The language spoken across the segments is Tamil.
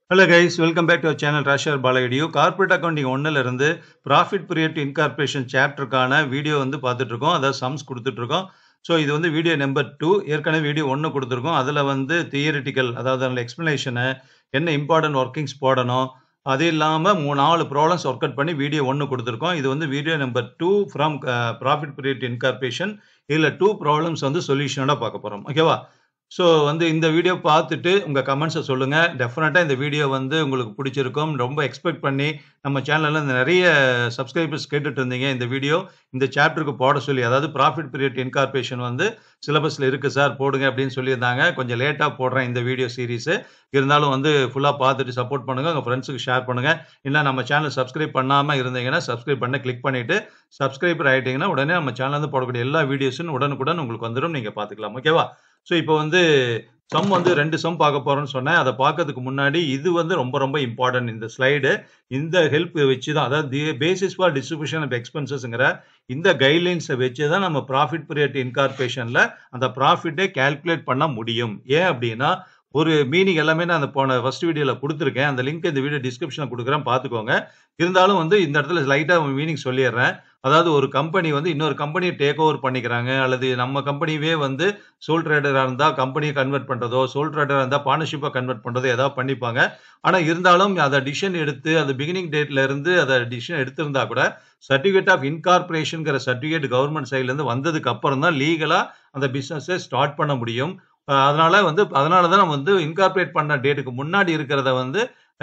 hello guys welcome back to channel ராஷர் பாலகிடியோ கார்பரேட் அக்கௌண்டிங் ஒன்றில் இருந்து ப்ராஃபிட் பீரியட் இன்கார்பரேஷன் சாப்டருக்கான வீடியோ வந்து பார்த்துட்டு இருக்கோம் அதாவது சம்ஸ் கொடுத்துட்டு இருக்கோம் ஸோ இது வந்து வீடியோ நம்பர் டூ ஏற்கனவே வீடியோ ஒன்று கொடுத்துருக்கோம் அதில் வந்து தியரிட்டிக்கல் அதாவது அதில் எக்ஸ்ப்ளனேஷனு என்ன இம்பார்ட்டன்ட் ஒர்க்கிங்ஸ் போடணும் அது இல்லாமல் மூணு நாலு ப்ராப்ளம்ஸ் ஒர்க் அவுட் பண்ணி வீடியோ ஒன்று கொடுத்துருக்கோம் இது வந்து video number two from profit period incorporation இதில் டூ ப்ராப்ளம்ஸ் வந்து சொல்யூஷனோட பார்க்க போகிறோம் ஓகேவா ஸோ வந்து இந்த வீடியோ பார்த்துட்டு உங்கள் கமெண்ட்ஸை சொல்லுங்கள் டெஃபினட்டாக இந்த வீடியோ வந்து உங்களுக்கு பிடிச்சிருக்கும் ரொம்ப எக்ஸ்பெக்ட் பண்ணி நம்ம சேனலில் நிறைய சப்ஸ்கிரைபர்ஸ் கேட்டுட்டு இருந்தீங்க இந்த வீடியோ இந்த சாப்டருக்கு போட சொல்லி அதாவது ப்ராஃபிட் பீரியட் இன்கார்பரேஷன் வந்து சிலபஸில் இருக்குது சார் போடுங்க அப்படின்னு சொல்லியிருந்தாங்க கொஞ்சம் லேட்டாக போடுறேன் இந்த வீடியோ சீரீஸு இருந்தாலும் வந்து ஃபுல்லாக பார்த்துட்டு சப்போர்ட் பண்ணுங்கள் உங்கள் ஃப்ரெண்ட்ஸுக்கு ஷேர் பண்ணுங்கள் இல்லை நம்ம சேனல் சப்ஸ்கிரைப் பண்ணாமல் இருந்தீங்கன்னா சப்ஸ்கிரைப் பண்ண கிளிக் பண்ணிவிட்டு சப்ஸ்கிரைபர் ஆகிட்டீங்கன்னா உடனே நம்ம சேனல் வந்து போடக்கூடிய எல்லா வீடியோஸும் உடனுக்குடன் உங்களுக்கு வந்துடும் நீங்கள் பார்த்துக்கலாம் ஓகேவா ஸோ இப்போ வந்து சம் வந்து ரெண்டு சம் பார்க்க போறோம்னு சொன்னேன் அதை பார்க்கறதுக்கு முன்னாடி இது வந்து ரொம்ப ரொம்ப இம்பார்ட்டன்ட் இந்த ஸ்லைடு இந்த ஹெல்ப் வச்சு தான் அதாவது பேசிஸ் ஃபார் டிஸ்ட்ரிபியூஷன் ஆஃப் எக்ஸ்பென்சஸ்ங்கிற இந்த கைட்லைன்ஸை வச்சு தான் நம்ம ப்ராஃபிட் பீரியட் இன்கார்பரேஷனில் அந்த ப்ராஃபிட்டை கால்குலேட் பண்ண முடியும் ஏன் அப்படின்னா ஒரு மீனிங் எல்லாமே நான் அந்த போன ஃபர்ஸ்ட் வீடியோவில் கொடுத்துருக்கேன் அந்த லிங்க் இந்த வீடியோ டிஸ்கிரிப்ஷனில் கொடுக்குறேன் பார்த்துக்கோங்க இருந்தாலும் வந்து இந்த இடத்துல லைட்டாக மீனிங் சொல்லிடுறேன் அதாவது ஒரு கம்பெனி வந்து இன்னொரு கம்பெனியை டேக் ஓவர் பண்ணிக்கிறாங்க அல்லது நம்ம கம்பெனியே வந்து சோல் ட்ரேடராக இருந்தால் கம்பெனியை கன்வெர்ட் பண்ணுறதோ சோல் ட்ரேடராக இருந்தால் பார்ட்னர்ஷிப்பை கன்வெர்ட் பண்ணுறதோ ஏதாவது பண்ணிப்பாங்க ஆனால் இருந்தாலும் அதை டிசிஷன் எடுத்து அது பிகினிங் டேட்ல இருந்து அதை டிசிஷன் எடுத்திருந்தா கூட சர்டிஃபிகேட் ஆஃப் இன்கார்பரேஷன்ங்கிற சர்டிஃபிகேட் கவர்மெண்ட் சைட்லேருந்து வந்ததுக்கு அப்புறம் தான் லீகலாக அந்த பிஸ்னஸை ஸ்டார்ட் பண்ண முடியும் அதனால வந்து அதனால தான் நம்ம வந்து இன்கார்பரேட் பண்ண டேட்டுக்கு முன்னாடி இருக்கிறத வந்து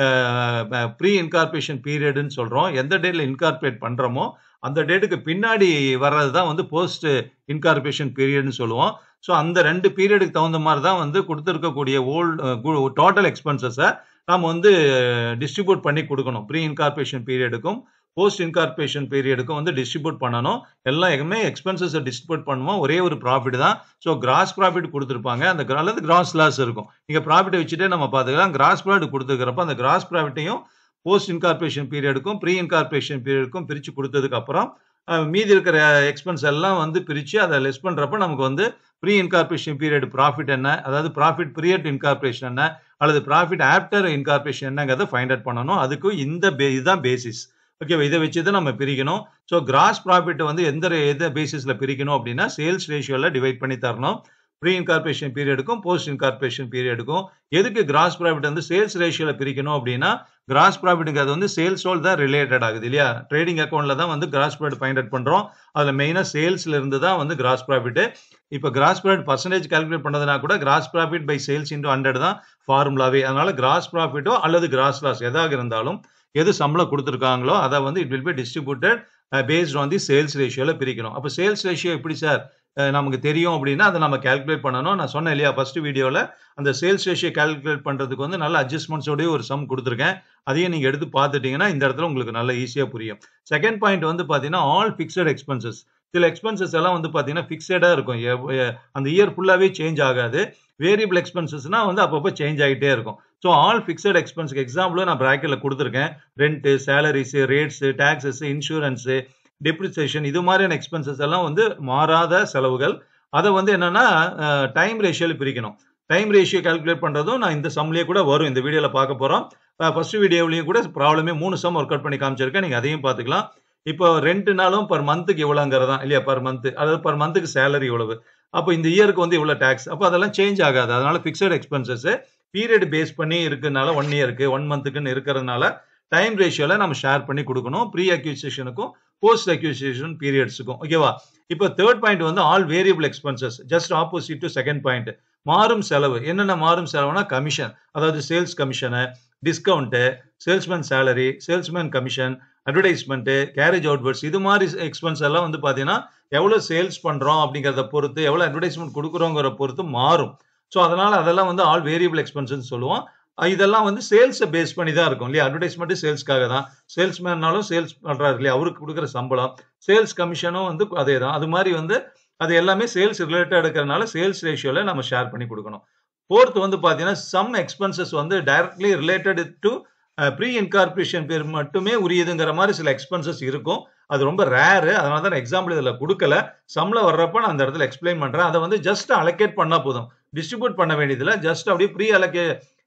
ப்ரீ இன்கார்பரேஷன் பீரியடுன்னு சொல்கிறோம் எந்த டேட்டில் இன்கார்பரேட் பண்ணுறோமோ அந்த டேட்டுக்கு பின்னாடி வர்றது தான் வந்து போஸ்ட் இன்கார்பரேஷன் பீரியட்னு சொல்லுவோம் ஸோ அந்த ரெண்டு பீரியடுக்கு தகுந்த மாதிரி தான் வந்து கொடுத்துருக்கக்கூடிய ஓல்டு டோட்டல் எக்ஸ்பென்சஸை நாம் வந்து டிஸ்ட்ரிபியூட் பண்ணி கொடுக்கணும் ப்ரீ இன்கார்பரேஷன் பீரியடுக்கும் போஸ்ட் இன்கார்பரேஷன் பீரியடுக்கும் வந்து டிஸ்ட்ரிபியூட் பண்ணணும் எல்லாம் எதுவுமே எக்ஸ்பென்சஸை டிஸ்ட்ரிபியூட் பண்ணுவோம் ஒரே ஒரு ப்ராஃபிட் தான் ஸோ கிராஸ் ப்ராஃபிட் கொடுத்துருப்பாங்க அந்த அல்லது கிராஸ் லாஸ் இருக்கும் நீங்கள் ப்ராஃபிட்டை வச்சுட்டே நம்ம பார்த்துக்கலாம் கிராஸ் ப்ராஃபிட் கொடுத்துருக்கிறப்ப அந்த கிராஸ் ப்ராஃபிட்டையும் போஸ்ட் இன்கார்பரேஷன் பீரியடுக்கும் ப்ரீ இன்கார்பரேஷன் பீரியடுக்கும் பிரித்து கொடுத்ததுக்கு அப்புறம் மீதி இருக்கிற எக்ஸ்பென்ஸ் எல்லாம் வந்து பிரித்து அதை லெஸ் பண்ணுறப்ப நமக்கு வந்து ப்ரீ இன்கார்பரேஷன் பீரியட் ப்ராஃபிட் என்ன அதாவது ப்ராஃபிட் பீரியட் இன்கார்பரேஷன் என்ன அல்லது ப்ராஃபிட் ஆஃப்டர் இன்கார்பரேஷன் என்னங்கிறத ஃபைண்ட் அவுட் பண்ணணும் அதுக்கு இந்த பே இதுதான் பேசிஸ் ஓகேவா இதை வச்சு தான் நம்ம பிரிக்கணும் ஸோ கிராஸ் ப்ராஃபிட் வந்து எந்த எந்த பேசிஸில் பிரிக்கணும் அப்படின்னா சேல்ஸ் ரேஷியோவில் டிவைட் பண்ணி தரணும் ப்ரீ இன்கார்பரேஷன் பீரியடுக்கும் போஸ்ட் இன்கார்பரேஷன் பீரியடுக்கும் எதுக்கு கிராஸ் ப்ராஃபிட் வந்து சேல்ஸ் ரேஷியோவில் பிரிக்கணும் அப்படின்னா கிராஸ் ப்ராஃபிட்டுங்கிறது வந்து சேல்ஸோடு தான் ரிலேட்டட் ஆகுது இல்லையா ட்ரேடிங் அக்கௌண்ட்டில் தான் வந்து கிராஸ் ப்ராஃபிட் ஃபைண்ட் அவுட் பண்ணுறோம் அதில் மெயினாக சேல்ஸில் இருந்து தான் வந்து கிராஸ் ப்ராஃபிட்டு இப்போ கிராஸ் ப்ராஃபிட் பர்சன்டேஜ் கால்குலேட் பண்ணதுனா கூட gross profit by sales into hundred தான் ஃபார்முலாவே அதனால கிராஸ் ப்ராஃபிட்டோ அல்லது கிராஸ் லாஸ் எதாக இருந்தாலும் எது சம்பளம் கொடுத்துருக்காங்களோ அதை வந்து it will be distributed based on the sales ரேஷியோவில் பிரிக்கணும் அப்போ சேல்ஸ் ரேஷியோ எப்படி சார் நமக்கு தெரியும் அப்படின்னா அதை நம்ம கேல்குலேட் பண்ணணும் நான் சொன்னேன் இல்லையா ஃபர்ஸ்ட் வீடியோவில் அந்த சேல்ஸ் ரேஷியோ கேல்குலேட் பண்ணுறதுக்கு வந்து நல்ல அட்ஜஸ்ட்மெண்ட்ஸோடய ஒரு சம் கொடுத்துருக்கேன் அதையும் நீங்கள் எடுத்து பார்த்துட்டீங்கன்னா இந்த இடத்துல உங்களுக்கு நல்ல ஈஸியாக புரியும் செகண்ட் பாயிண்ட் வந்து பார்த்தீங்கன்னா ஆல் ஃபிக்ஸட் எக்ஸ்பென்சஸ் சில எக்ஸ்பென்சஸ் எல்லாம் வந்து பார்த்தீங்கன்னா ஃபிக்ஸடாக இருக்கும் அந்த இயர் ஃபுல்லாகவே சேஞ்ச் ஆகாது வேரியபிள் எக்ஸ்பென்சஸ்னா வந்து அப்பப்போ சேஞ்ச் ஆகிட்டே இருக்கும் ஸோ ஆல் ஃபிக்ஸட் எக்ஸ்பென்ஸ்க்கு எக்ஸாம்பிளும் நான் ப்ராக்கெட்டில் கொடுத்துருக்கேன் rent salaries rates taxes insurance depreciation இது மாதிரியான எக்ஸ்பென்சஸ் எல்லாம் வந்து மாறாத செலவுகள் அதை வந்து என்னன்னா டைம் ரேஷியோவில் பிரிக்கணும் டைம் ரேஷியோ கால்குலேட் பண்ணுறதும் நான் இந்த சம்லேயே கூட வரும் இந்த வீடியோவில் பார்க்க போகிறோம் ஃபர்ஸ்ட் வீடியோவிலையும் கூட ப்ராப்ளமே மூணு சம் ஒர்க் அவுட் பண்ணி காமிச்சிருக்கேன் நீங்கள் அதையும் பார்த்துக்கலாம் இப்போ ரெண்டுனாலும் பர் மந்த்துக்கு எவ்வளோங்கிறது தான் இல்லையா பர் மந்த் அதாவது பர் மந்த்துக்கு சேலரி எவ்வளவு அப்போ இந்த இயருக்கு வந்து இவ்வளோ டேக்ஸ் அப்போ அதெல்லாம் சேஞ்ச் ஆகாது அதனால ஃபிக்ஸட் எக்ஸ்பென்சஸ் பீரியட் பேஸ் பண்ணி இருக்கிறதுனால ஒன் இயருக்கு ஒன் மந்த்துக்குன்னு இருக்கிறதுனால டைம் ரேஷியோவில் நம்ம ஷேர் பண்ணி கொடுக்கணும் ப்ரீ அக்யூசியேஷனுக்கும் போஸ்ட் அக்யூசியேஷன் பீரியட்ஸுக்கும் ஓகேவா இப்போ தேர்ட் பாயிண்ட் வந்து all variable expenses just opposite to second point மாறும் செலவு என்னென்ன மாறும் செலவுனா கமிஷன் அதாவது sales commission discount salesman salary salesman commission advertisement carriage outwards இது மாதிரி எக்ஸ்பென்ஸ் எல்லாம் வந்து பார்த்தீங்கன்னா எவ்வளோ சேல்ஸ் பண்ணுறோம் அப்படிங்கிறத பொறுத்து எவ்வளோ அட்வர்டைஸ்மெண்ட் கொடுக்குறோங்கிற பொறுத்து மாறும் ஸோ அதனால் அதெல்லாம் வந்து ஆல் வேரியபிள் எக்ஸ்பென்சஸ் சொல்லுவோம் இதெல்லாம் வந்து சேல்ஸை பேஸ் பண்ணி தான் இருக்கும் இல்லையா அட்வர்டைஸ்மெண்ட்டு சேல்ஸ்க்காக தான் சேல்ஸ்மேன்னாலும் சேல்ஸ் பண்ணுறாரு இல்லையா அவருக்கு கொடுக்குற சம்பளம் சேல்ஸ் கமிஷனும் வந்து அதே தான் அது மாதிரி வந்து அது எல்லாமே சேல்ஸ் ரிலேட்டட் இருக்கிறதுனால சேல்ஸ் ரேஷியோவில் நம்ம ஷேர் பண்ணி கொடுக்கணும் ஃபோர்த் வந்து பார்த்தீங்கன்னா சம் எக்ஸ்பென்சஸ் வந்து directly related to pre incorporation பேர் மட்டுமே உரியதுங்கிற மாதிரி சில எக்ஸ்பென்சஸ் இருக்கும் அது ரொம்ப ரேரு அதனால தான் எக்ஸாம்பிள் இதில் கொடுக்கல சம்ல வர்றப்ப நான் அந்த இடத்துல எக்ஸ்பிளைன் பண்ணுறேன் அதை வந்து ஜஸ்ட் அலோகேட் பண்ணால் போதும் டிஸ்ட்ரிபியூட் பண்ண வேண்டியதில்லை ஜஸ்ட் அப்படியே ப்ரீ அலோகே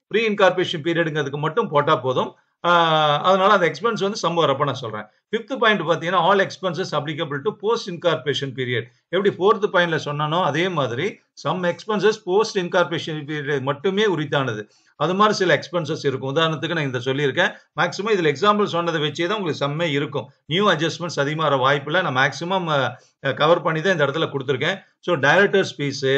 ப்ரீ இன்கார்பரேஷன் பீரியடுங்கிறதுக்கு மட்டும் போட்டா போதும் ஆஹ் அதனால அந்த எக்ஸ்பென்ஸ் வந்து சம் வரப்ப நான் சொல்றேன் ஃபிஃப்த் பாயிண்ட் பார்த்தீங்கன்னா all expenses applicable to post incorporation period எப்படி ஃபோர்த் பாயிண்ட்ல சொன்னானோ அதே மாதிரி some expenses post incorporation period மட்டுமே உரித்தானது அது மாதிரி சில எக்ஸ்பென்சஸ் இருக்கும் உதாரணத்துக்கு நான் இந்த சொல்லியிருக்கேன் மேக்ஸிமம் இதில் எக்ஸாம்பிள் சொன்னதை வச்சே தான் உங்களுக்கு செம்மே இருக்கும் நியூ அட்ஜஸ்ட்மெண்ட்ஸ் அதிகமாக வர வாய்ப்பில்லை நான் மேக்ஸிமம் கவர் பண்ணி தான் இந்த இடத்துல கொடுத்துருக்கேன் so directors fees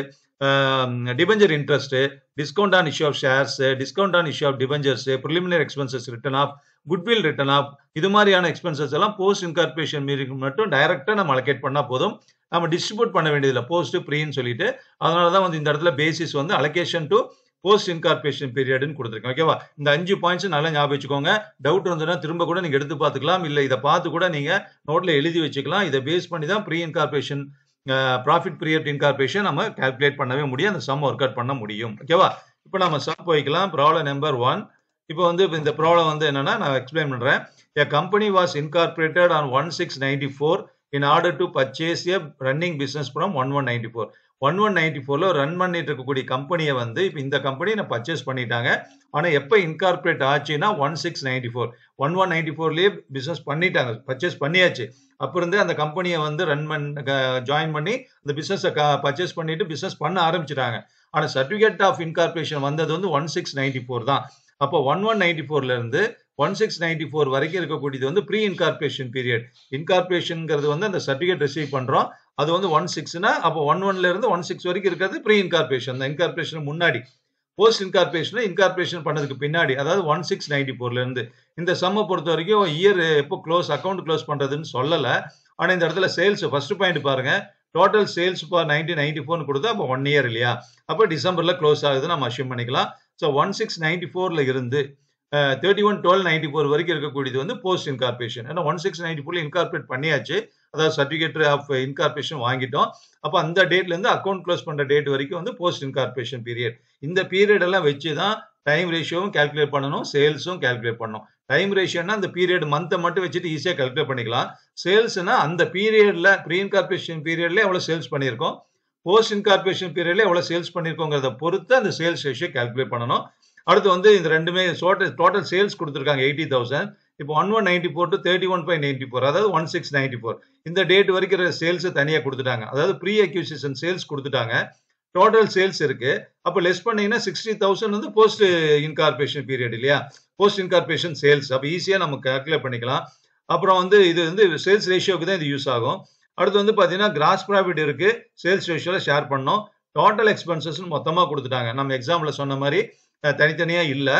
debenture interest discount on issue of shares discount on issue of debentures preliminary expenses written off goodwill written off இது மாதிரியான எக்ஸ்பென்சஸ் எல்லாம் போஸ்ட் இன்கார்பரேஷன் மீறிக்கு மட்டும் டைரக்டாக நம்ம அலோகேட் பண்ணால் போதும் நம்ம டிஸ்ட்ரிபியூட் பண்ண வேண்டியதில்லை போஸ்ட் ப்ரீன்னு சொல்லிட்டு அதனால தான் வந்து இந்த இடத்துல பேசிஸ் வந்து அலோகேஷன் டு போஸ்ட் இன்கார்பரேஷன் பீரியட்னு கொடுத்துருக்கேன் ஓகேவா இந்த அஞ்சு பாயிண்ட்ஸ் நல்லா ஞாபகம் வச்சுக்கோங்க டவுட் இருந்ததுன்னா திரும்ப கூட நீங்க எடுத்து பார்த்துக்கலாம் இல்லை இதை பார்த்து கூட நீங்க நோட்ல எழுதி வச்சுக்கலாம் இதை பேஸ் பண்ணி தான் pre incorporation profit period incorporation நம்ம கால்குலேட் பண்ணவே முடியும் அந்த சம் ஒர்க் அவுட் பண்ண முடியும் ஓகேவா இப்போ நம்ம சம் போய்க்கலாம் ப்ராப்ளம் நம்பர் ஒன் இப்போ வந்து இந்த ப்ராப்ளம் வந்து என்னன்னா நான் எக்ஸ்பிளைன் பண்றேன் a company was incorporated on one six ninety four in order to purchase a running business from one one ninety four one one ninety ஃபோர்ல ரன் பண்ணிட்டு இருக்கக்கூடிய கம்பெனியை வந்து இப்போ இந்த கம்பெனியை நான் பர்ச்சேஸ் பண்ணிட்டாங்க ஆனால் எப்போ இன்கார்பரேட் ஆச்சுன்னா one six ninety four one one ninety ஃபோர்லேயே பிஸ்னஸ் பண்ணிட்டாங்க பர்ச்சேஸ் பண்ணியாச்சு அப்போ இருந்து அந்த கம்பெனியை வந்து ரன் பண்ண ஜாயின் பண்ணி அந்த பிஸ்னஸை பர்ச்சேஸ் பண்ணிட்டு பிஸ்னஸ் பண்ண ஆரம்பிச்சிட்டாங்க ஆனால் சர்டிஃபிகேட் ஆஃப் இன்கார்பரேஷன் வந்தது வந்து ஒன் சிக்ஸ் நைன்டி ஃபோர் தான் அப்போ ஒன் ஒன் நைன்டி ஃபோர்ல இருந்து ஒன் சிக்ஸ் நைன்டி ஃபோர் வரைக்கும் இருக்கக்கூடியது வந்து ப்ரீ இன்கார்பரேஷன் பீரியட் இன்கார்பரேஷன்ங்கிறது வந்து அந்த சர்டிஃபிகேட் ரிசீவ் பண்றோம் அது வந்து ஒன் சிக்ஸ்னா அப்போ ஒன் ஒன்ல இருந்து ஒன் சிக்ஸ் வரைக்கும் இருக்கிறது ப்ரீ இன்கார்பரேஷன் அந்த இன்கார்பரேஷன் முன்னாடி போஸ்ட் இன்கார்பரேஷன் இன்கார்பரேஷன் பண்ணதுக்கு பின்னாடி அதாவது ஒன் சிக்ஸ் நைன்டி ஃபோர்ல இருந்து இந்த சம்மை பொறுத்த வரைக்கும் இயர் எப்போ க்ளோஸ் அக்கௌண்ட் க்ளோஸ் பண்றதுன்னு சொல்லல ஆனா இந்த இடத்துல சேல்ஸ் ஃபர்ஸ்ட் பாயிண்ட் பாருங்க total sales for nineteen ninety ஃபோர்னு கொடுத்தா அப்போ ஒன் இயர் இல்லையா அப்போ டிசம்பர்ல க்ளோஸ் ஆகுது நம்ம அஷ்யூம் பண்ணிக்கலாம் ஸோ ஒன் சிக்ஸ் நைன்டி ஃபோர்ல இருந்து thirty one twelve ninety four வரைக்கும் இருக்கக்கூடியது வந்து போஸ்ட் இன்கார்பரேஷன் ஏன்னா ஒன் சிக்ஸ் நைன்டி ஃபோர்ல இன்கார்பரேட் பண்ணியாச்சு அதாவது சர்டிஃபிகேட் ஆஃப் இன்கார்பரேஷன் வாங்கிட்டோம் அப்போ அந்த டேட்ல இருந்து அக்கௌண்ட் க்ளோஸ் பண்ற டேட் வரைக்கும் வந்து போஸ்ட் இன்கார்பரேஷன் பீரியட் இந்த பீரியட் எல்லாம் வச்சு தான் டைம் ரேஷியோவும் கால்குலேட் பண்ணணும் சேல்ஸும் கால்குலேட் பண்ணணும் டைம் ரேஷியோனா அந்த பீரியட் மந்த்தை மட்டும் வச்சுட்டு ஈஸியாக கால்குலேட் பண்ணிக்கலாம் சேல்ஸ்னா அந்த பீரியட்ல ப்ரீ இன்கார்பரேஷன் பீரியட்ல எவ்வளோ சேல்ஸ் பண்ணியிருக்கோம் போஸ்ட் இன்கார்பரேஷன் பீரியட்ல எவ்வளோ சேல்ஸ் பண்ணியிருக்கோங்கிறத பொறுத்து அந்த சேல்ஸ் ரேஷியோ கால்குலேட் பண்ணணும் அடுத்து வந்து இந்த ரெண்டுமே டோட்டல் சேல்ஸ் கொடுத்துருக்காங்க எயிட்டி தௌசண்ட் இப்போ one one ninety four to thirty one by ninety four அதாவது ஒன் சிக்ஸ் நைன்டி ஃபோர் இந்த டேட் வரைக்கும் சேல்ஸ் தனியாக கொடுத்துட்டாங்க அதாவது ப்ரீ அக்யூசிஷன் சேல்ஸ் கொடுத்துட்டாங்க டோட்டல் சேல்ஸ் இருக்கு அப்போ லெஸ் பண்ணீங்கன்னா சிக்ஸ்டி தௌசண்ட் வந்து போஸ்ட் இன்கார்பரேஷன் பீரியட் இல்லையா போஸ்ட் இன்கார்பரேஷன் சேல்ஸ் அப்போ ஈஸியாக நம்ம கால்குலேட் பண்ணிக்கலாம் அப்புறம் வந்து இது வந்து சேல்ஸ் ரேஷியோக்கு தான் இது யூஸ் ஆகும் அடுத்து வந்து பார்த்தீங்கன்னா கிராஸ் ப்ராஃபிட் இருக்கு சேல்ஸ் ரேஷியோவில் ஷேர் பண்ணோம் டோட்டல் எக்ஸ்பென்சஸ் மொத்தமாக கொடுத்துட்டாங்க நம்ம எக்ஸாம்பிள் சொன்ன மாதிரி தனித்தனியாக இல்லை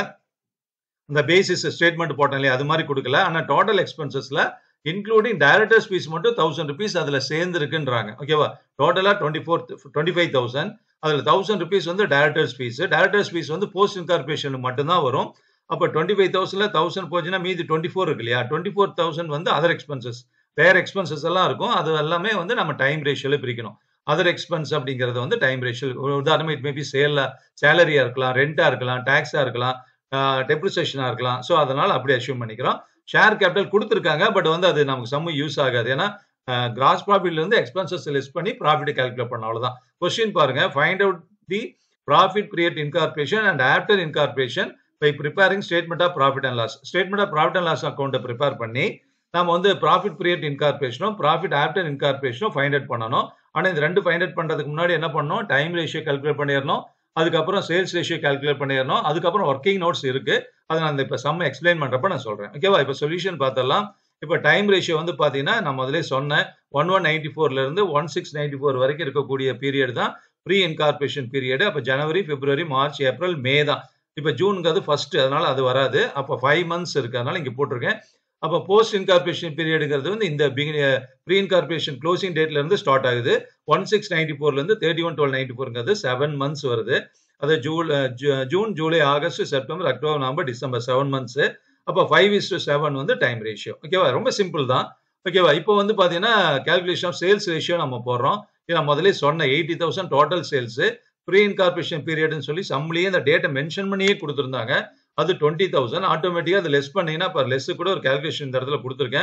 இந்த பேசிஸ் ஸ்டேட்மெண்ட் போட்டோம் இல்லையா அது மாதிரி கொடுக்கல ஆனால் டோட்டல் எக்ஸ்பென்சஸ்ல இன்க்ளூடிங் டைரக்டர்ஸ் ஃபீஸ் மட்டும் தௌசண்ட் ருபீஸ் அதில் சேர்ந்துருக்குன்றாங்க ஓகேவா டோட்டலாக twenty four twenty five thousand அதில் தௌசண்ட் ருபீஸ் வந்து டைரக்டர்ஸ் ஃபீஸ் டைரக்டர்ஸ் ஃபீஸ் வந்து போஸ்ட் இன்கார்பரேஷனுக்கு மட்டும்தான் வரும் அப்போ டுவெண்ட்டி ஃபைவ் தௌசண்ட்ல தௌசண்ட் போச்சுன்னா மீதி டுவெண்ட்டி ஃபோர் இருக்கு இல்லையா டுவெண்ட்டி ஃபோர் தௌசண்ட் வந்து அதர் எக்ஸ்பென்சஸ் வேற எக்ஸ்பென்சஸ் எல்லாம் இருக்கும் அது எல்லாமே வந்து நம்ம டைம் ரேஷியோல பிரிக்கணும் அதர் எக்ஸ்பென்ஸ் அப்படிங்கிறது வந்து டைம் ரேஷியல் உதாரணமாக இட் மேபி சேல்ல சேலரியா இருக்கலாம் ரெண்டா இருக்கலாம் டாக்ஸா இருக்கலாம் டெப்ரிசேஷனா இருக்கலாம் ஸோ அதனால அப்படி அஷ்யூம் பண்ணிக்கிறோம் ஷேர் கேபிட்டல் கொடுத்துருக்காங்க பட் வந்து அது நமக்கு செம்ம யூஸ் ஆகாது ஏன்னா கிராஸ் ப்ராஃபிட்ல இருந்து எக்ஸ்பென்சஸ் லெஸ் பண்ணி ப்ராஃபிட் கால்குலேட் பண்ண அவ்வளவுதான் கொஸ்டின் பாருங்க find out the profit create incorporation and after incorporation by preparing statement of profit and loss statement of profit and loss அக்கௌண்ட்டை ப்ரிப்பேர் பண்ணி நம்ம வந்து ப்ராஃபிட் கிரியேட் இன்கார்பரேஷனும் ப்ராஃபிட் ஆஃப்டர் இன்கார்பரேஷனும் ஃபைண்ட் அவுட் பண்ணணும் ஆனால் இந்த ரெண்டு ஃபைண்ட் அவுட் பண்ணுறதுக்கு முன்னாடி என்ன பண்ணணும் டைம் ரேஷியோ கால்குலேட் பண்ணிடணும் அதுக்கப்புறம் சேல்ஸ் ரேஷியோ கால்குலேட் பண்ணிடணும் அதுக்கப்புறம் ஒர்க்கிங் நோட்ஸ் இருக்கு அதை நான் இப்போ செம்ம எக்ஸ்பிளைன் பண்றப்ப நான் சொல்றேன் ஓகேவா இப்போ சொல்யூஷன் பார்த்தலாம் இப்போ டைம் ரேஷியோ வந்து பார்த்தீங்கன்னா நான் முதலே சொன்னேன் ஒன் ஒன் நைன்டி ஃபோர்ல இருந்து ஒன் சிக்ஸ் நைன்டி ஃபோர் வரைக்கும் இருக்கக்கூடிய பீரியட் தான் ப்ரீ இன்கார்பரேஷன் பீரியட் அப்போ ஜனவரி பிப்ரவரி மார்ச் ஏப்ரல் மே தான் இப்போ ஜூனுங்கிறது ஃபர்ஸ்ட் அதனால அது வராது அப்போ ஃபைவ் மந்த்ஸ் இருக்கு அதனால இங்கே போட்டிருக்கேன் அப்போ போஸ்ட் இன்கார்பரேஷன் பீரியடுங்கிறது வந்து இந்த ப்ரீ இன்கார்பரேஷன் க்ளோசிங் டேட்ல இருந்து ஸ்டார்ட் ஆகுது ஒன் சிக்ஸ் நைன்டி ஃபோர்ல இருந்து தேர்ட்டி ஒன் டுவெல் நைன்டி ஃபோர்ங்கிறது செவன் மந்த்ஸ் வருது அது June June July August September October November December seven months அப்போ ஃபைவ் இஸ் டு செவன் வந்து டைம் ரேஷியோ ஓகேவா ரொம்ப சிம்பிள் தான் ஓகேவா இப்போ வந்து பார்த்தீங்கன்னா கேல்குலேஷன் ஆஃப் சேல்ஸ் ரேஷியோ நம்ம போடுறோம் நான் முதலே சொன்ன eighty thousand total sales pre incorporation பீரியட்னு சொல்லி சம்லேயே இந்த டேட்டை மென்ஷன் பண்ணியே கொடுத்துருந்தாங்க அது டுவெண்ட்டி தௌசண்ட் ஆட்டோமேட்டிக்காக அது லெஸ் பண்ணீங்கன்னா இப்போ லெஸ் கூட ஒரு கேல்குலேஷன் இந்த இடத்துல கொடுத்துருக்கேன்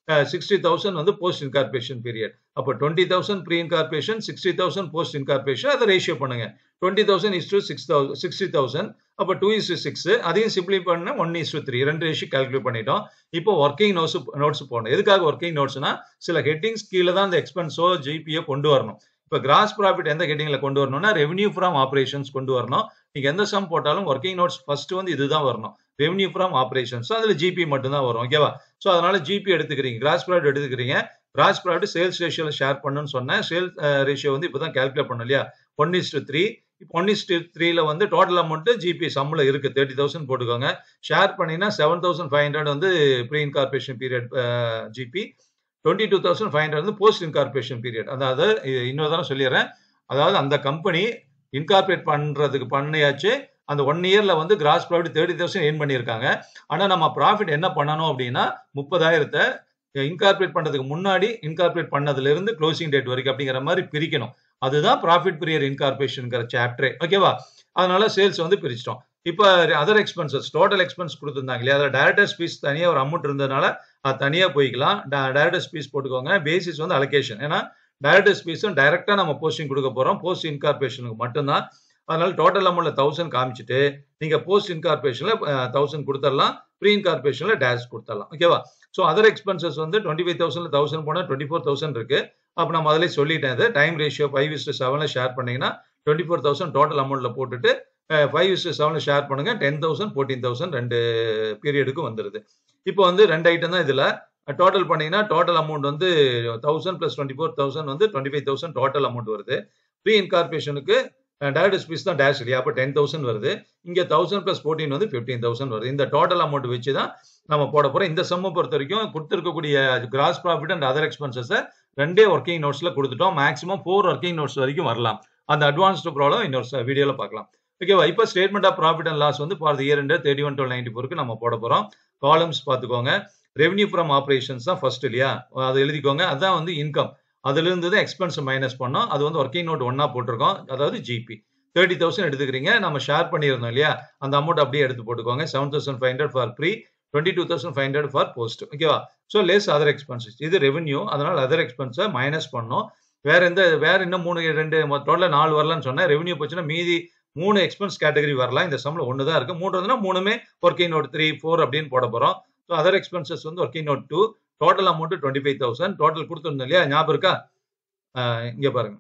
சிக்ஸ்டி தௌசண்ட் வந்து போஸ்ட் இன்கார்பரேஷன் பீரியட் அப்போ twenty thousand pre incorporation sixty thousand post incorporation அதை ரேஷியோ பண்ணுங்க twenty thousand is to six thousand sixty thousand அப்போ டூ இஸ் டு சிக்ஸ் அதையும் சிம்பிளி பண்ண ஒன் இஸ் டு த்ரீ ரெண்டு ரேஷியோ கால்குலேட் பண்ணிட்டோம் இப்போ ஒர்க்கிங் நோட்ஸ் நோட்ஸ் போடணும் எதுக்காக ஒர்க்கிங் நோட்ஸ்னா சில ஹெட்டிங்ஸ் கீழே தான் அந்த எக்ஸ்பென்ஸோ ஜிபியோ கொண்டு வரணும் இப்போ கிராஸ் ப்ராஃபிட் எந்த ஹெட்டிங்ல கொண்டு வரணும்னா ரெவன்யூ ஃப்ரம் ஆப்ரேஷன்ஸ் கொண்டு வரணும் நீங்க எந்த சம் போட்டாலும் ஒர்க்கிங் நோட்ஸ் ஃபர்ஸ்ட் வந்து இதுதான் வரணும் ரெவன்யூ ஃப்ரம் ஆப்ரேஷன்ஸ் அதுல ஜிபி மட்டும் தான் வரும் ஓகேவா ஸோ அதனால ஜிபி எடுத்துக்கிறீங்க கிராஸ் ப்ராஃபிட் எடுத்துக்கிறீங்க கிராஸ் ப்ராஃபிட் சேல்ஸ் ரேஷியோல ஷேர் பண்ணுன்னு சொன்னேன் சேல்ஸ் ரேஷியோ வந்து இப்போதான் கால்குலேட் பண்ணோம் இல்லையா ஒன் இஸ் டு த்ரீ இப்போ ஒன் இஸ் டு த்ரீல வந்து டோட்டல் அமௌண்ட் ஜிபி சம்மில் இருக்கு தேர்ட்டி தௌசண்ட் போட்டுக்கோங்க ஷேர் பண்ணினா செவன் தௌசண்ட் ஃபைவ் ஹண்ட்ரட் வந்து pre incorporation period GP twenty two thousand five hundred வந்து போஸ்ட் இன்கார்பரேஷன் பீரியட் அதாவது இன்னொரு தடவை சொல்லிடுறேன் அதாவது அந்த கம்பெனி இன்கார்பரேட் பண்றதுக்கு பண்ணியாச்சு அந்த ஒன் இயர்ல வந்து gross profit thirty thousand earn பண்ணியிருக்காங்க ஆனா நம்ம ப்ராஃபிட் என்ன பண்ணணும் அப்படின்னா முப்பதாயிரத்தை இன்கார்பரேட் பண்றதுக்கு முன்னாடி இன்கார்பரேட் பண்ணதுல இருந்து க்ளோசிங் டேட் வரைக்கும் அப்படிங்கிற மாதிரி பிரிக்கணும் அதுதான் ப்ராஃபிட் பீரியட் இன்கார்பரேஷன்ங்கிற சாப்டரே ஓகேவா அதனால சேல்ஸ் வந்து பிரிச்சிட்டோம் இப்போ அதர் எக்ஸ்பென்சஸ் டோட்டல் எக்ஸ்பென்ஸ் கொடுத்துருந்தாங்க இல்லையா அதில் டேரக்டர்ஸ் ஃபீஸ் தனியாக ஒரு அமௌண்ட் இருந்ததுனால அது தனியாக போய்க்கலாம் டேரக்டர்ஸ் ஃபீஸ் போட்டுக்கோங்க பேசிஸ் வந்து அலோகேஷன் ஏன்னா டேரக்டர்ஸ் ஃபீஸும் டைரெக்டாக நம்ம போஸ்டிங் கொடுக்க போகிறோம் போஸ்ட் இன்கார்பரேஷனுக்கு மட்டும்தான் அதனால டோட்டல் அமௌண்ட்ல தௌசண்ட் காமிச்சிட்டு நீங்க போஸ்ட் இன்கார்பரேஷன்ல தௌசண்ட் கொடுத்துடலாம் ப்ரீ இன்கார்பரேஷன்ல டேஷ் கொடுத்துடலாம் ஓகேவா ஸோ அதர் எக்ஸ்பென்சஸ் வந்து டுவெண்ட்டி ஃபைவ் தௌசண்ட் தௌசண்ட் போனால் டுவெண்ட்டி ஃபோர் தௌசண்ட் இருக்கு அப்போ நான் முதல்ல சொல்லிட்டேன் இது டைம் ரேஷியோ ஃபைவ் இஸ் செவனில் ஷேர் பண்ணீங்கன்னா டுவெண்ட்டி ஃபோர் தௌசண்ட் டோட்டல் அமௌண்ட்ல போட்டுட்டு ஃபைவ் இஸ் செவனில் ஷேர் பண்ணுங்க டென் தௌசண்ட் ஃபோர்டீன் தௌசண்ட் ரெண்டு பீரியடுக்கு வந்துருது இப்போ வந்து ரெண்டு ஐட்டம் தான் இதில் டோட்டல் பண்ணீங்கன்னா டோட்டல் அமௌண்ட் வந்து thousand plus twenty four thousand வந்து twenty five thousand total amount வருது ப்ரீ இன்கார்பரேஷனுக்கு டேரக்ட் ஸ்பீஸ் தான் டேஷ் இல்லையா அப்போ டென் தௌசண்ட் வருது இங்கே தௌசண்ட் ப்ளஸ் ஃபோர்டீன் வந்து ஃபிஃப்டீன் தௌசண்ட் வருது இந்த டோட்டல் அமௌண்ட் வச்சு தான் நம்ம போட போகிறோம் இந்த சம்மை பொறுத்த வரைக்கும் கொடுத்துருக்கக்கூடிய கிராஸ் ப்ராஃபிட் அண்ட் அதர் எக்ஸ்பென்சஸை ரெண்டே ஒர்க்கிங் நோட்ஸில் கொடுத்துட்டோம் மேக்ஸிமம் ஃபோர் ஒர்க்கிங் நோட்ஸ் வரைக்கும் வரலாம் அந்த அட்வான்ஸ்டு ப்ராப்ளம் இன்னொரு வீடியோவில் பார்க்கலாம் ஓகேவா இப்போ statement of profit and loss வந்து ஃபார் இயர் ரெண்டு தேர்ட்டி ஒன் டுவெல் நைன்டி ஃபோருக்கு நம்ம போட போகிறோம் காலம்ஸ் பார்த்துக்கோங்க ரெவன்யூ ஃப்ரம் ஆப்ரேஷன்ஸ் தான் ஃபர்ஸ்ட் இல்லையா அதை எழுதிக்கோங்க அதான் வந்து இன்கம் அதுல இருந்து தான் எக்ஸ்பென்ஸ் மைனஸ் பண்ணோம் அது வந்து ஒர்க்கிங் நோட் ஒன்னா போட்டிருக்கோம் அதாவது ஜிபி தேர்ட்டி தௌசண்ட் எடுத்துக்கிறீங்க நம்ம ஷேர் பண்ணியிருந்தோம் இல்லையா அந்த அமௌண்ட் அப்படியே எடுத்து போட்டுக்கோங்க seven thousand five hundred for pre twenty two thousand five hundred for post ஓகேவா ஸோ லெஸ் அதர் எக்ஸ்பென்சஸ் இது ரெவன்யூ அதனால அதர் எக்ஸ்பென்ஸை மைனஸ் பண்ணோம் வேற எந்த வேற இன்னும் மூணு ரெண்டு டோட்டலாக நாலு வரலான்னு சொன்னேன் ரெவன்யூ போச்சுன்னா மீதி மூணு எக்ஸ்பென்ஸ் கேட்டகரி வரலாம் இந்த சம்ல ஒன்று தான் இருக்கு மூணு வந்துன்னா மூணுமே ஒர்க்கிங் நோட் த்ரீ ஃபோர் அப்படின்னு போட போறோம் ஸோ அதர் எக்ஸ்பென்சஸ் வந்து working note two total amount twenty five thousand total கொடுத்துருந்தோம் இல்லையா ஞாபகம் இருக்கா இங்க பாருங்க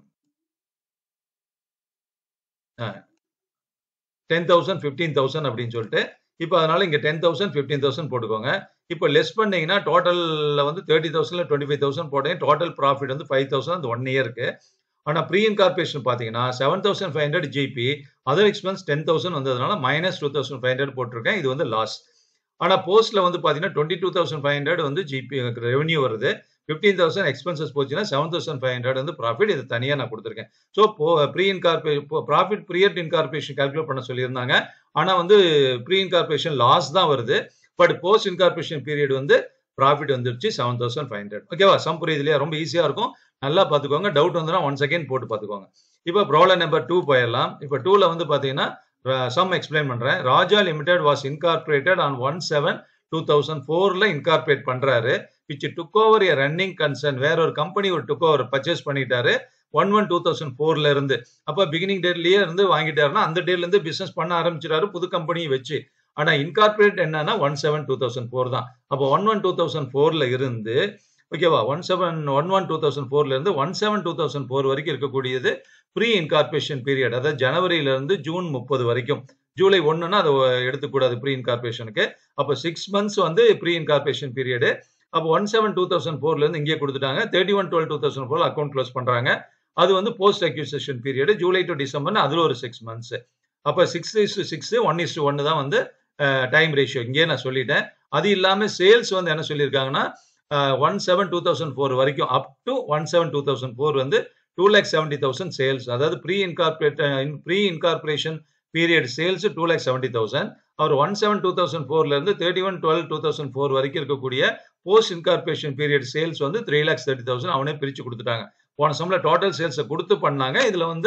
டென் தௌசண்ட் ஃபிஃப்டீன் தௌசண்ட் அப்படின்னு சொல்லிட்டு இப்போ அதனால இங்க டென் தௌசண்ட் ஃபிஃப்டீன் தௌசண்ட் போட்டுக்கோங்க இப்போ லெஸ் பண்ணீங்கன்னா டோட்டல்ல வந்து தேர்ட்டி தௌசண்ட்ல டுவெண்ட்டி ஃபைவ் தௌசண்ட் போட்டேன் டோட்டல் ப்ராஃபிட் வந்து ஃபைவ் தௌசண்ட் அந்த ஒன் இயருக்கு ஆனால் ப்ரீ இன்கார்பரேஷன் பார்த்தீங்கன்னா seven thousand five hundred GP other expense ten thousand வந்ததுனால minus two thousand five hundred போட்டிருக்கேன் இது வந்து லாஸ் ஆனால் போஸ்ட்ல வந்து பார்த்தீங்கன்னா twenty two thousand five hundred வந்து ஜிபி ரெவன்யூ வருது ஃபிஃப்டீன் தௌசண்ட் எக்ஸ்பென்சஸ் போச்சுன்னா செவன் தௌசண்ட் ஃபைவ் ஹண்ட்ரட் வந்து ப்ராஃபிட் இது தனியாக நான் கொடுத்துருக்கேன் so pre இன்கார்பரே profit period incorporation calculate பண்ண சொல்லியிருந்தாங்க ஆனால் வந்து ப்ரீ இன்கார்பரேஷன் லாஸ் தான் வருது பட் போஸ்ட் இன்கார்பரேஷன் பீரியட் வந்து ப்ராஃபிட் வந்துருச்சு செவன் தௌசண்ட் ஃபைவ் ஹண்ட்ரட் ஓகேவா சம் புரியுது இல்லையா ரொம்ப ஈஸியாக இருக்கும் நல்லா பார்த்துக்கோங்க டவுட் வந்துன்னா ஒன் செகண்ட் போட்டு பார்த்துக்கோங்க இப்போ ப்ராப்ளம் நம்பர் டூ போயிடலாம் இப்போ டூவில் வந்து பார்த்தீங்கன்னா சம் எக்ஸ்பிளைன் பண்ணுறேன் Raja Limited was incorporated on one seven two thousand ஃபோரில் இன்கார்பரேட் பண்ணுறாரு which took over a running concern வேற ஒரு கம்பெனி ஒரு டுக் ஓவர் பர்ச்சேஸ் பண்ணிட்டாரு ஒன் ஒன் டூ தௌசண்ட் ஃபோர்ல இருந்து அப்போ பிகினிங் டேட்லயே இருந்து வாங்கிட்டாருன்னா அந்த டேட்ல இருந்து பிசினஸ் பண்ண ஆரம்பிச்சிட்டாரு புது கம்பெனியை வச்சு ஆனா இன்கார்பரேட் என்னன்னா one seven two thousand four தான் அப்போ ஒன் ஒன் டூ தௌசண்ட் ஃபோர்ல இருந்து ஓகேவா one seven one one two thousand ஃபோர்ல இருந்து one seven two thousand four வரைக்கும் இருக்கக்கூடியது ப்ரீ இன்கார்பரேஷன் பீரியட் அதாவது ஜனவரியில இருந்து ஜூன் முப்பது வரைக்கும் ஜூலை ஒன்னுன்னா அதை எடுத்துக்கூடாது ப்ரீ இன்கார்பரேஷனுக்கு அப்போ சிக்ஸ் மந்த்ஸ் வந்து ப்ரீ இன்கார்பரேஷன் பீரியடு அப்போ ஒன் செவன் டூ தௌசண்ட் ஃபோர்ல இருந்து இங்கே கொடுத்துட்டாங்க thirty one twelve two thousand four account close பண்றாங்க அது வந்து post acquisition period July to December அதுல ஒரு சிக்ஸ் மந்த்ஸ் அப்போ six is six one is ஒன்னு தான் வந்து டைம் ரேஷியோ இங்கே நான் சொல்லிட்டேன் அது இல்லாம சேல்ஸ் வந்து என்ன சொல்லியிருக்காங்கன்னா one seven two thousand four வரைக்கும் up to one seven two thousand four வந்து two lakh seventy thousand sales அதாவது pre incorporate pre incorporation period sales two lakh seventy thousand அவர் ஒன் செவன் டூ தௌசண்ட் ஃபோர்ல இருந்து thirty one twelve two thousand four வரைக்கும் இருக்கக்கூடிய போஸ்ட் இன்கார்பரேஷன் பீரியட் சேல்ஸ் வந்து த்ரீ லேக்ஸ் தேர்ட்டி தௌசண்ட் அவனே பிரிச்சு கொடுத்துட்டாங்க போன சம்ல டோட்டல் சேல்ஸை கொடுத்து பண்ணாங்க இதுல வந்து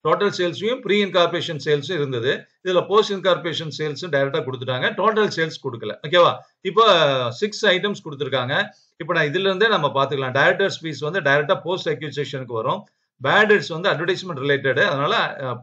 டோட்டல் சேல்ஸையும் ப்ரீ இன்கார்பரேஷன் சேல்ஸும் இருந்தது இதுல போஸ்ட் இன்கார்பரேஷன் சேல்ஸும் டைரக்டா கொடுத்துட்டாங்க டோட்டல் சேல்ஸ் கொடுக்கல ஓகேவா இப்போ சிக்ஸ் ஐட்டம்ஸ் கொடுத்துருக்காங்க இப்போ நான் இதுல இருந்தே நம்ம பாத்துக்கலாம் டைரக்டர்ஸ் ஃபீஸ் வந்து டைரக்டா போஸ்ட் அக்யூசேஷனுக்கு வரும் பேடட்ஸ் வந்து அட்வர்டைஸ்மெண்ட் ரிலேட்டடு அதனால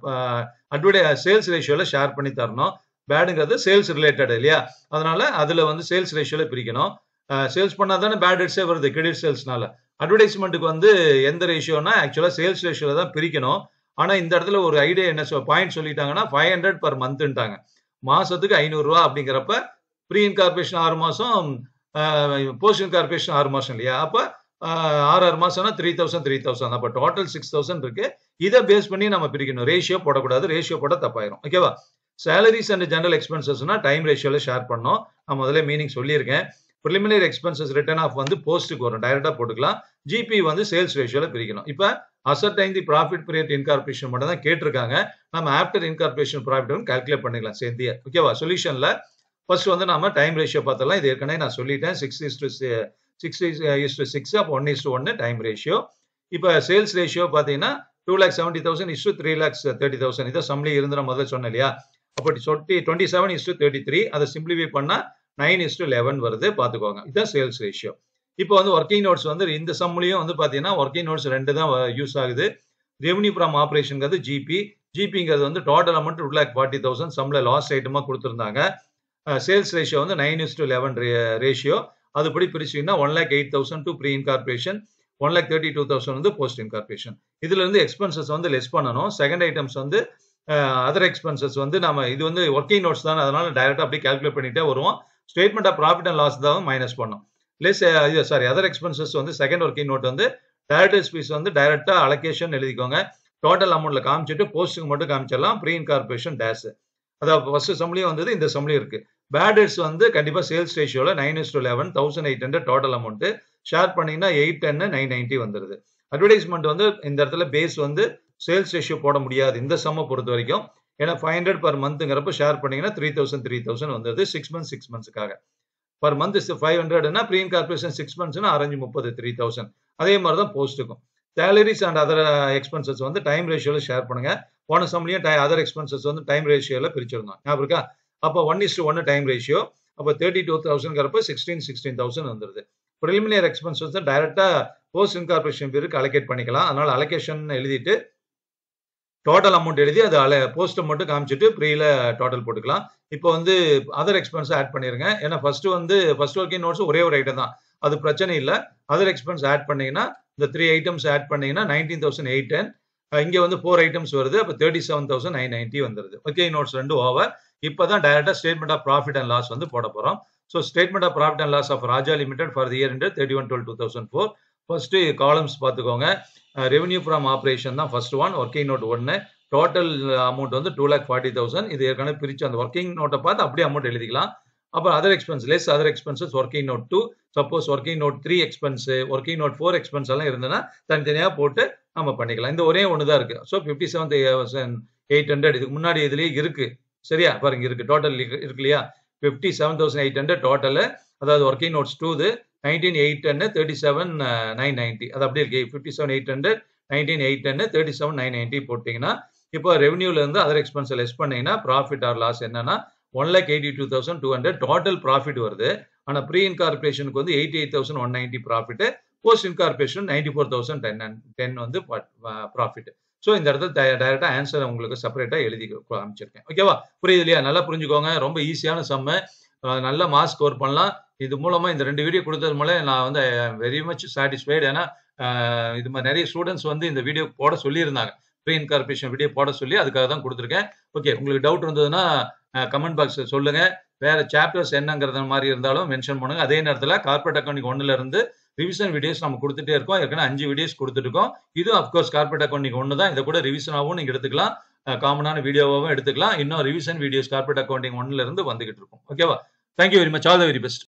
அட்வர்டை சேல்ஸ் ரேஷியோல ஷேர் பண்ணி தரணும் பேடுங்கிறது சேல்ஸ் ரிலேட்டட் இல்லையா அதனால அதுல வந்து சேல்ஸ் ரேஷியோல பிரிக்கணும் சேல்ஸ் பண்ணா தானே பேடட்ஸே வருது கிரெடிட் சேல்ஸ்னால அட்வர்டைஸ்மெண்ட்டுக்கு வந்து எந்த ரேஷியோனா ஆக்சுவலா சேல்ஸ் ரேஷியோல தான் பிரிக்கணும் ஆனா இந்த இடத்துல ஒரு ஐடியா என்ன பாயிண்ட் சொல்லிட்டாங்கன்னா ஃபைவ் ஹண்ட்ரட் பர் மந்த்ன்ட்டாங்க மாசத்துக்கு ஐநூறுரூவா அப்படிங்கிறப்ப ப்ரீ இன்கார்பரேஷன் ஆறு மாசம் போஸ்ட் இன்கார்பரேஷன் ஆறு மாசம் இல்லையா அப்ப ஆறு ஆறு மாசம்னா த்ரீ தௌசண்ட் த்ரீ தௌசண்ட் அப்போ டோட்டல் சிக்ஸ் தௌசண்ட் இருக்கு இதை பேஸ் பண்ணி நம்ம பிரிக்கணும் ரேஷியோ போடக்கூடாது ரேஷியோ போட தப்பாயிரும் ஓகேவா சேலரிஸ் அண்ட் ஜெனரல் எக்ஸ்பென்சஸ்னா டைம் ரேஷியோல ஷேர் பண்ணோம் நான் முதல்ல மீனிங் சொல்லியிருக்கேன் ப்ரிலிமினரி எக்ஸ்பென்சஸ் ரிட்டர்ன் ஆஃப் வந்து போஸ்ட்டுக்கு வரும் டைரக்டா போட்டுக்கலாம் ஜிபி வந்து சேல்ஸ் ரேஷியோல பிரிக்கணும் இப்போ asset time the profit period incorporation மட்டும் தான் கேட்டிருக்காங்க நம்ம ஆஃப்டர் இன்கார்பரேஷன் ப்ராஃபிட் கால்குலேட் பண்ணிக்கலாம் சேர்ந்திய ஓகேவா சொல்யூஷன்ல ஃபர்ஸ்ட் வந்து நம்ம டைம் ரேஷியோ பார்த்தலாம் இது ஏற்கனவே நான் சொல்லிட்டேன் six is to six is to six அப்போ ஒன் இஸ் டு ஒன்னு டைம் ரேஷியோ இப்போ சேல்ஸ் ரேஷியோ பார்த்தீங்கன்னா two lakh seventy thousand is to three lakhs thirty thousand இதை சம்லி இருந்து நான் முதல்ல சொன்னேன் இல்லையா அப்போ சொட்டி twenty seven is to thirty three அதை சிம்பிளிஃபை பண்ணா நைன் இஸ் டு லெவன் வருது பார்த்துக்கோங்க இதுதான் சேல்ஸ் ரேஷியோ இப்போ வந்து ஒர்க்கிங் நோட்ஸ் வந்து இந்த சம்லையும் வந்து பார்த்தீங்கன்னா ஒர்க்கிங் நோட்ஸ் ரெண்டு தான் யூஸ் ஆகுது ரெவன்யூ ஃப்ரம் ஆப்ரேஷனுங்கிறது ஜிபி ஜிபிங்கிறது வந்து total amount two lakh forty thousand சம்ல லாஸ்ட் ஐட்டமாக கொடுத்துருந்தாங்க சேல்ஸ் ரேஷியோ வந்து nine is to eleven ratio அதுபடி பிரிச்சிங்கன்னா one lakh eight thousand to pre incorporation one lakh thirty two thousand வந்து போஸ்ட் இன்கார்பரேஷன் இதுல இருந்து எக்ஸ்பென்சஸ் வந்து லெஸ் பண்ணணும் செகண்ட் ஐட்டம்ஸ் வந்து அதர் எக்ஸ்பென்சஸ் வந்து நம்ம இது வந்து ஒர்க்கிங் நோட்ஸ் தான் அதனால டைரக்டா அப்படியே கால்குலேட் பண்ணிட்டே வருவோம் statement of profit and loss தான் மைனஸ் பண்ணும் லெஸ் இது சாரி அதர் எக்ஸ்பென்சஸ் வந்து செகண்ட் ஒர்க்கிங் நோட் வந்து டைரக்டர்ஸ் ஃபீஸ் வந்து டைரக்டா அலகேஷன் எழுதிக்கோங்க டோட்டல் அமௌண்ட்ல காமிச்சிட்டு போஸ்ட்டுக்கு மட்டும் காமிச்சிடலாம் ப்ரீ இன்கார்பரேஷன் டேஸ் அதாவது ஃபர்ஸ்ட் சம்லியும் வந்தது இந்த சம்லியும் இருக்கு பேடர்ஸ் வந்து கண்டிப்பா சேல்ஸ் ரேஷியோல nine is to eleven thousand eight hundred total amount share பண்ணீங்கன்னா எயிட் டென் நைன் நைன்டி வந்துருது அட்வர்டைஸ்மெண்ட் வந்து இந்த இடத்துல பேஸ் வந்து சேல்ஸ் ரேஷியோ போட முடியாது இந்த சம்மை பொறுத்த வரைக்கும் ஏன்னா ஃபைவ் ஹண்ட்ரட் பர் மந்த்ங்கிறப்ப ஷேர் பண்ணீங்கன்னா த்ரீ தௌசண்ட் த்ரீ தௌசண்ட் வந்துருது சிக்ஸ் மந்த்ஸ் சிக்ஸ் மந்த்ஸ்க்காக பர் மந்த் ஃபைவ் ஹண்ட்ரட்னா ப்ரீ கார்பரேஷன் சிக்ஸ் மந்த்ஸ்னா அரேஞ்ச் முப்பது த்ரீ தௌசண்ட் அதே மாதிரி தான் போஸ்ட்டுக்கும் சேலரிஸ் அண்ட் அதர் எக்ஸ்பென்சஸ் வந்து டைம் ரேஷியோல ஷேர் பண்ணுங்க போன சம்லையும் அதர் எக்ஸ்பென்சஸ் வந்து டைம் ரேஷியோல பிரிச்சிருந்தோம் ஞாபகம் இருக்கா அப்போ one is to one time ratio அப்போ தேர்ட்டி டூ தௌசண்ட்ங்கிறப்ப சிக்ஸ்டீன் சிக்ஸ்டீன் தௌசண்ட் வந்துருது ப்ரிலிமினரி எக்ஸ்பென்சஸ் தான் டைரக்டா போஸ்ட் இன்கார்பரேஷன் பேருக்கு அலோகேட் பண்ணிக்கலாம் அதனால அலோகேஷன் எழுதிட்டு டோட்டல் அமௌண்ட் எழுதி அது அல போஸ்ட்டை மட்டும் காமிச்சிட்டு ப்ரீல டோட்டல் போட்டுக்கலாம் இப்போ வந்து அதர் எக்ஸ்பென்ஸ் ஆட் பண்ணிருங்க ஏன்னா ஃபர்ஸ்ட் வந்து ஃபர்ஸ்ட் ஒர்க்கிங் நோட்ஸ் ஒரே ஒரு ஐட்டம் தான் அது பிரச்சனை இல்லை அதர் எக்ஸ்பென்ஸ் ஆட் பண்ணீங்கன்னா இந்த த்ரீ ஐட்டம்ஸ் ஆட் பண்ணீங்கன்னா நைன்டீன் தௌசண்ட் எயிட் டென் இங்க வந்து ஃபோர் ஐட்டம்ஸ் வருது அப்போ thirty seven thousand nine ninety வந்துருது ஓகே நோட்ஸ் ரெண்டு ஓவர் இப்போ தான் டைரக்டா statement of profit and loss வந்து போட போறோம் so statement of profit and loss of Raja limited for the year ended thirty one twelve two thousand four first columns பார்த்துக்கோங்க ரெவன்யூ ஃப்ரம் ஆப்ரேஷன் தான் ஃபர்ஸ்ட் ஒன் ஒர்க்கிங் நோட் ஒன்று டோட்டல் அமௌண்ட் வந்து டூ லேக் ஃபார்ட்டி தௌசண்ட் இது ஏற்கனவே பிரிச்சு அந்த ஒர்க்கிங் நோட்டை பார்த்து அப்படியே அமௌண்ட் எழுதிக்கலாம் அப்புறம் other expense less other expenses working note two suppose working note three expense working note four expense எல்லாம் இருந்ததுன்னா தனித்தனியாக போட்டு நம்ம பண்ணிக்கலாம் இந்த ஒரே ஒன்று தான் இருக்கு so fifty seven eight hundred இதுக்கு முன்னாடி இதுலேயே இருக்கு சரியா பாருங்க இருக்கு டோட்டல் இருக்கு இல்லையா fifty seven thousand eight hundred total அதாவது working notes two nineteen eight டென்னு தேர்ட்டி செவன் நைன் நைன்ட்டி அது அப்படியே இருக்கு fifty seven eight hundred nineteen eight டென்னு தேர்ட்டி செவன் நைன் நைன்ட்டி போட்டிங்கன்னா இப்போ ரெவன்யூல இருந்து அதர் எக்ஸ்பென்ஸ் லெஸ் பண்ணீங்கன்னா ப்ராஃபிட் ஆர் லாஸ் என்னன்னா one lakh eighty two thousand two hundred total profit வருது ஆனால் ப்ரீ இன்கார்பரேஷனுக்கு வந்து eighty eight thousand one ninety profit post incorporation ninety four thousand ten ten வந்து ப்ராஃபிட் ஸோ இந்த இடத்துல டைரக்டா ஆன்சர் உங்களுக்கு செப்பரேட்டா எழுதி காமிச்சிருக்கேன் ஓகேவா புரியுது இல்லையா நல்லா புரிஞ்சுக்கோங்க ரொம்ப ஈஸியான சம்மு நல்ல மார்க் ஸ்கோர் பண்ணலாம் இது மூலமா இந்த ரெண்டு வீடியோ கொடுத்தது மூலம் நான் வந்து வெரி மச் சாட்டிஸ்ஃபைடு ஏன்னா இது மாதிரி நிறைய ஸ்டூடெண்ட்ஸ் வந்து இந்த வீடியோ போட சொல்லியிருந்தாங்க ப்ரீ இன்கார்பரேஷன் வீடியோ போட சொல்லி அதுக்காக தான் கொடுத்துருக்கேன் ஓகே உங்களுக்கு டவுட் இருந்ததுன்னா கமெண்ட் பாக்ஸ் சொல்லுங்க வேற சாப்டர்ஸ் என்னங்கிறது மாதிரி இருந்தாலும் மென்ஷன் பண்ணுங்க அதே நேரத்தில் கார்பரேட் அக்கௌண்டிங் ஒன்னுல இருந்து ரிவிஷன் வீடியோஸ் நம்ம கொடுத்துட்டே இருக்கோம் ஏற்கனவே அஞ்சு வீடியோஸ் கொடுத்துருக்கோம் இது அப்கோர்ஸ் கார்பரேட் அக்கௌண்டிங் ஒன்று தான் இதை கூட ரிவிஷனாகவும் நீங்க எடுத்துக்கலாம் காமனான வீடியோவாகவும் எடுத்துக்கலாம் இன்னும் ரிவிஷன் வீடியோஸ் கார்பரேட் அக்கௌண்டிங் ஒன்னுல இருந்து வந்துகிட்டு இருக்கும் ஓகேவா thank you very much all the very best